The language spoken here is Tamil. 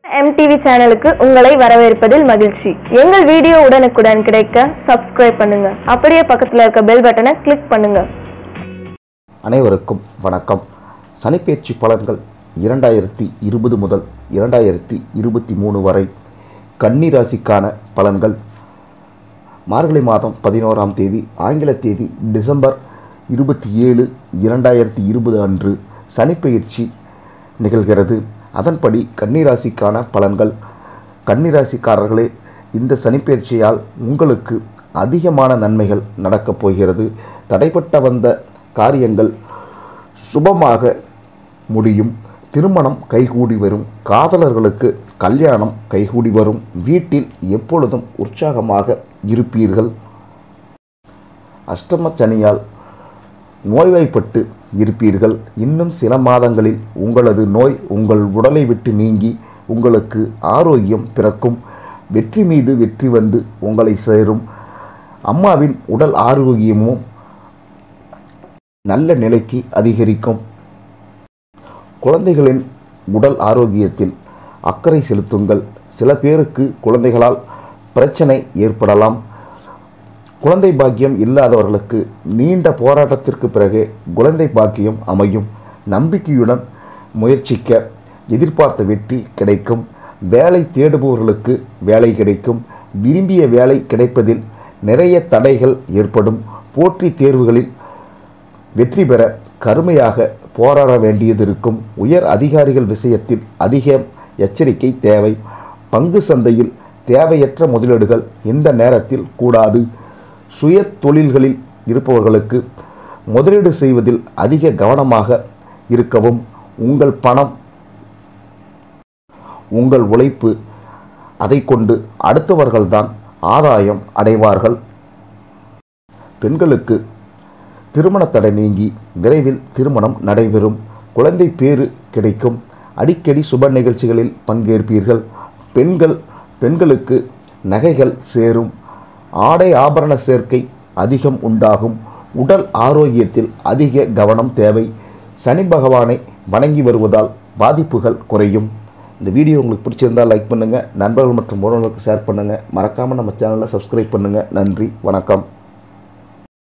எம்டிவி சேனலுக்கு உங்களை வரவேற்பதில் மகிழ்ச்சி எங்கள் வீடியோ உடனுக்குடன் கிடைக்க சப்ஸ்கிரைப் பண்ணுங்க அப்படியே பக்கத்துல இருக்க பெல் பட்டனை கிளிக் பண்ணுங்க அனைவருக்கும் வணக்கம் சனிப்பெயர்ச்சி பலன்கள் இரண்டாயிரத்தி இருபது முதல் இரண்டாயிரத்தி இருபத்தி மூணு வரை கன்னிராசிக்கான பலன்கள் மார்கழி மாதம் பதினோராம் தேதி ஆங்கில தேதி டிசம்பர் இருபத்தி ஏழு இரண்டாயிரத்தி இருபது அன்று சனிப்பெயர்ச்சி நிகழ்கிறது அதன்படி கன்னிராசிக்கான பலன்கள் கன்னிராசிக்காரர்களே இந்த சனிப்பெயர்ச்சியால் உங்களுக்கு அதிகமான நன்மைகள் நடக்கப் போகிறது தடைப்பட்ட வந்த காரியங்கள் சுபமாக முடியும் திருமணம் கைகூடி வரும் காதலர்களுக்கு கல்யாணம் கைகூடி வரும் வீட்டில் எப்பொழுதும் உற்சாகமாக இருப்பீர்கள் அஷ்டம சனியால் நோய்வாய்ப்பட்டு இருப்பீர்கள் இன்னும் சில மாதங்களில் உங்களது நோய் உங்கள் உடலை விட்டு நீங்கி உங்களுக்கு ஆரோக்கியம் பிறக்கும் வெற்றி மீது வெற்றி வந்து உங்களை சேரும் அம்மாவின் உடல் ஆரோக்கியமும் நல்ல நிலைக்கு அதிகரிக்கும் குழந்தைகளின் உடல் ஆரோக்கியத்தில் அக்கறை செலுத்துங்கள் சில பேருக்கு குழந்தைகளால் பிரச்சனை ஏற்படலாம் குழந்தை பாக்கியம் இல்லாதவர்களுக்கு நீண்ட போராட்டத்திற்கு பிறகு குழந்தை பாக்கியம் அமையும் நம்பிக்கையுடன் முயற்சிக்க எதிர்பார்த்த வெற்றி கிடைக்கும் வேலை தேடுபவர்களுக்கு வேலை கிடைக்கும் விரும்பிய வேலை கிடைப்பதில் நிறைய தடைகள் ஏற்படும் போட்டி தேர்வுகளில் வெற்றி பெற கடுமையாக போராட வேண்டியது இருக்கும் உயர் அதிகாரிகள் விஷயத்தில் அதிக எச்சரிக்கை தேவை பங்கு சந்தையில் தேவையற்ற முதலீடுகள் இந்த நேரத்தில் கூடாது சுய தொழில்களில் இருப்பவர்களுக்கு முதலீடு செய்வதில் அதிக கவனமாக இருக்கவும் உங்கள் பணம் உங்கள் உழைப்பு அதை கொண்டு அடுத்தவர்கள்தான் ஆதாயம் அடைவார்கள் பெண்களுக்கு திருமண தடை நீங்கி விரைவில் திருமணம் நடைபெறும் குழந்தை பேறு கிடைக்கும் அடிக்கடி சுப நிகழ்ச்சிகளில் பங்கேற்பீர்கள் பெண்கள் பெண்களுக்கு நகைகள் சேரும் ஆடை ஆபரண சேர்க்கை அதிகம் உண்டாகும் உடல் ஆரோக்கியத்தில் அதிக கவனம் தேவை சனி பகவானை வணங்கி வருவதால் பாதிப்புகள் குறையும் இந்த வீடியோ உங்களுக்கு பிடிச்சிருந்தால் லைக் பண்ணுங்கள் நண்பர்கள் மற்றும் உறவுகளுக்கு ஷேர் பண்ணுங்கள் மறக்காமல் நம்ம சேனலை சப்ஸ்கிரைப் பண்ணுங்கள் நன்றி வணக்கம்